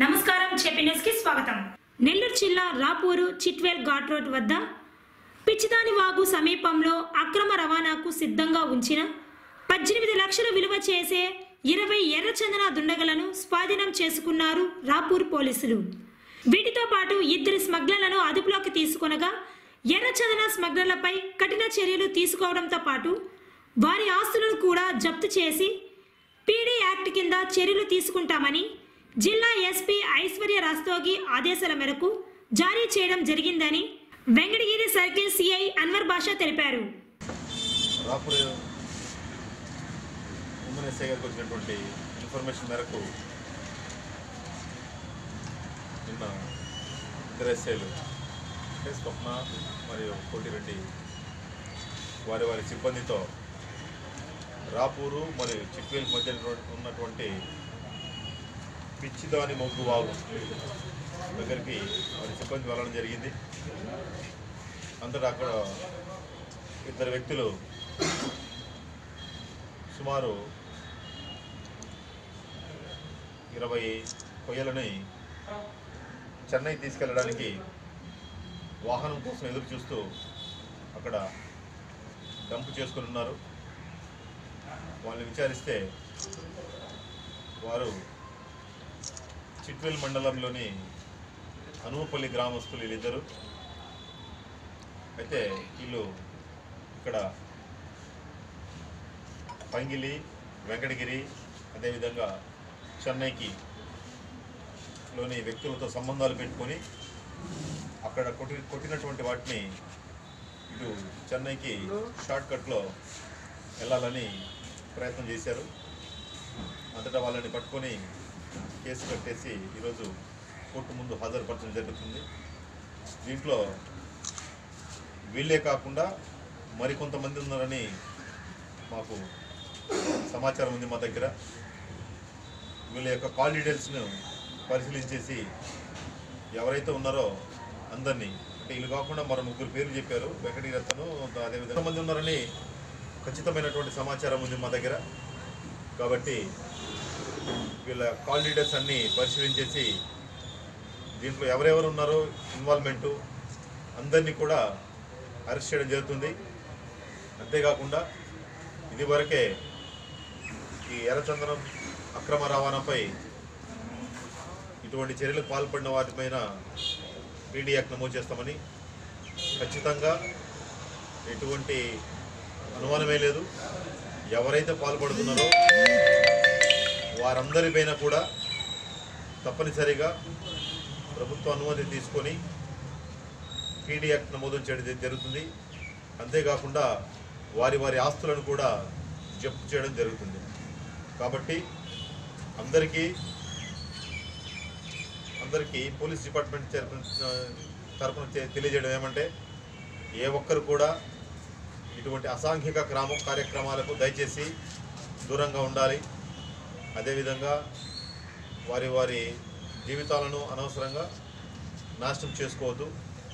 నమస్కారం చెప్పినెస్ కి స్వాగతం నెల్లూరు జిల్లా రాపూరు చిట్వేల్ ఘాట్ రోడ్ వద్ద పిచ్చిదాని వాగు సమీపంలో అక్రమ రవాణాకు సిద్ధంగా ఉంచిన పద్దెనిమిది లక్షల విలువ చేసే ఇరవై ఎర్రచందన దుండగలను స్వాధీనం చేసుకున్నారు రాపూర్ పోలీసులు వీటితో పాటు ఇద్దరు స్మగ్లర్లను అదుపులోకి తీసుకొనగా ఎర్రచందన స్మగ్లర్లపై కఠిన చర్యలు తీసుకోవడంతో పాటు వారి ఆస్తులను కూడా జప్తు చేసి పీడీ యాక్ట్ కింద చర్యలు తీసుకుంటామని జిల్లా ఎస్పీ ఐశ్వర్య రాస్తోగి ఆదేశాల మేరకు జారీ చేయడం జరిగిందని వెంకటగిరి సర్కిల్ సిఐ అన్వర్ బాషా తెలిపారు రాపూర్ ఉమెన్ ఎస్ఐ గారికి వచ్చినటువంటి ఇన్ఫర్మేషన్ మేరకు నిన్న ఇద్దరు ఎస్ఐలు అంటే స్వప్న మరియు కోటిరెడ్డి వారి వారి సిబ్బందితో రాపూరు మరియు చిక్వేల్ మధ్య ఉన్నటువంటి పిచ్చిదాని మొగ్గు వాగు దగ్గరికి వారి సిబ్బంది వెళ్ళడం జరిగింది అంతటా అక్కడ ఇద్దరు వ్యక్తులు సుమారు ఇరవై కొయ్యలని చెన్నై తీసుకెళ్ళడానికి వాహనం కోసం ఎదురు చూస్తూ అక్కడ డంప్ చేసుకుని ఉన్నారు వాళ్ళని విచారిస్తే వారు చిట్వేల్ మండలంలోని హనుమపల్లి గ్రామస్తులు వీళ్ళిద్దరు అయితే వీళ్ళు ఇక్కడ పంగిలి వెంకటగిరి అదేవిధంగా చెన్నైకి లోని వ్యక్తులతో సంబంధాలు పెట్టుకొని అక్కడ కొట్టి కొట్టినటువంటి వాటిని ఇటు చెన్నైకి షార్ట్ కట్లో వెళ్ళాలని ప్రయత్నం చేశారు అంతటా వాళ్ళని పట్టుకొని కేసు కట్టేసి ఈరోజు కోర్టు ముందు హాజరుపరచడం జరుగుతుంది దీంట్లో వీళ్ళే కాకుండా మరికొంతమంది ఉన్నారని మాకు సమాచారం ఉంది మా దగ్గర వీళ్ళ యొక్క కాల్ డీటెయిల్స్ను పరిశీలించేసి ఎవరైతే ఉన్నారో అందరినీ అంటే వీళ్ళు కాకుండా మరో ముగ్గురు పేర్లు చెప్పారు వెంకటగిరత్తను అదేవిధంగా మంది ఉన్నారని ఖచ్చితమైనటువంటి సమాచారం ఉంది మా దగ్గర కాబట్టి వీళ్ళ కాల్ డీటెయిల్స్ అన్నీ పరిశీలించేసి దీంట్లో ఎవరెవరు ఉన్నారో ఇన్వాల్వ్మెంటు అందరినీ కూడా అరెస్ట్ చేయడం జరుగుతుంది అంతేకాకుండా ఇదివరకే ఈ ఎర్రచందనం అక్రమ రవాణాపై ఇటువంటి చర్యలకు పాల్పడిన వాటిపైన పీడీ యాక్ట్ నమోదు చేస్తామని ఖచ్చితంగా ఎటువంటి అనుమానమే లేదు ఎవరైతే పాల్పడుతున్నారో వారందరిపైన కూడా తప్పనిసరిగా ప్రభుత్వ అనుమతి తీసుకొని పీడీ యాక్ట్ నమోదు చేయడం జరుగుతుంది అంతేకాకుండా వారి వారి ఆస్తులను కూడా జప్తు చేయడం జరుగుతుంది కాబట్టి అందరికీ అందరికీ పోలీస్ డిపార్ట్మెంట్ తరపున తరపున తె- తెలియజేయడం ఏమంటే ఏ ఒక్కరు కూడా ఇటువంటి అసాంఘిక క్రమ కార్యక్రమాలకు దయచేసి దూరంగా ఉండాలి అదేవిధంగా వారి వారి జీవితాలను అనవసరంగా నాశనం చేసుకోవద్దు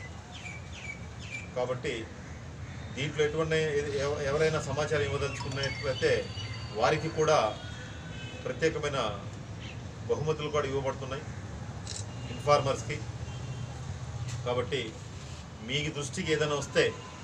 కాబట్టి దీంట్లో ఎటువంటి ఎవ- ఎవరైనా సమాచారం ఇవ్వదలుచుకున్నట్లయితే వారికి కూడా ప్రత్యేకమైన బహుమతులు కూడా ఇవ్వబడుతున్నాయి ఇన్ఫార్మర్స్కి కాబట్టి మీ దృష్టికి ఏదైనా వస్తే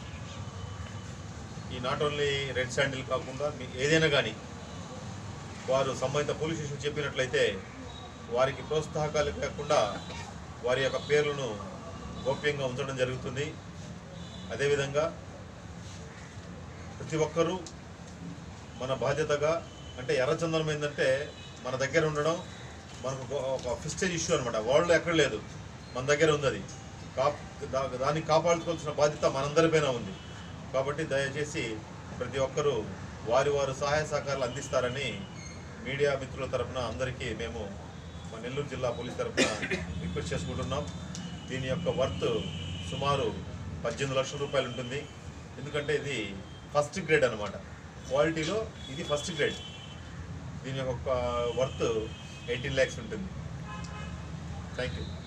ఈ నాట్ ఓన్లీ రెడ్ శాండిల్ కాకుండా మీ ఏదైనా కానీ వారు సంబంధిత పోలీస్ స్టేషన్ చెప్పినట్లయితే వారికి ప్రోత్సాహకాలు కాకుండా వారి యొక్క పేర్లను గోప్యంగా ఉంచడం జరుగుతుంది అదేవిధంగా ప్రతి ఒక్కరూ మన బాధ్యతగా అంటే ఎర్రచందనం ఏంటంటే మన దగ్గర ఉండడం మనకు ఒక- ఒక ఫిస్టేజ్ ఇష్యూ అనమాట వరల్డ్లో ఎక్కడ లేదు మన దగ్గర ఉంది అది కా దా- దాన్ని కాపాడుకోవాల్సిన బాధ్యత మనందరిపైన ఉంది కాబట్టి దయచేసి ప్రతి ఒక్కరూ వారి వారు సహాయ సహకారాలు అందిస్తారని మీడియా మిత్రుల తరపున అందరికీ మేము మా నెల్లూరు జిల్లా పోలీస్ తరపున రిక్వెస్ట్ చేసుకుంటున్నాం దీని యొక్క వర్త్ సుమారు పద్దెనిమిది లక్షల రూపాయలు ఉంటుంది ఎందుకంటే ఇది ఫస్ట్ గ్రేడ్ అనమాట క్వాలిటీలో ఇది ఫస్ట్ గ్రేడ్ దీని యొక్క వర్త్ ఎయిటీన్ ల్యాక్స్ ఉంటుంది థ్యాంక్ యూ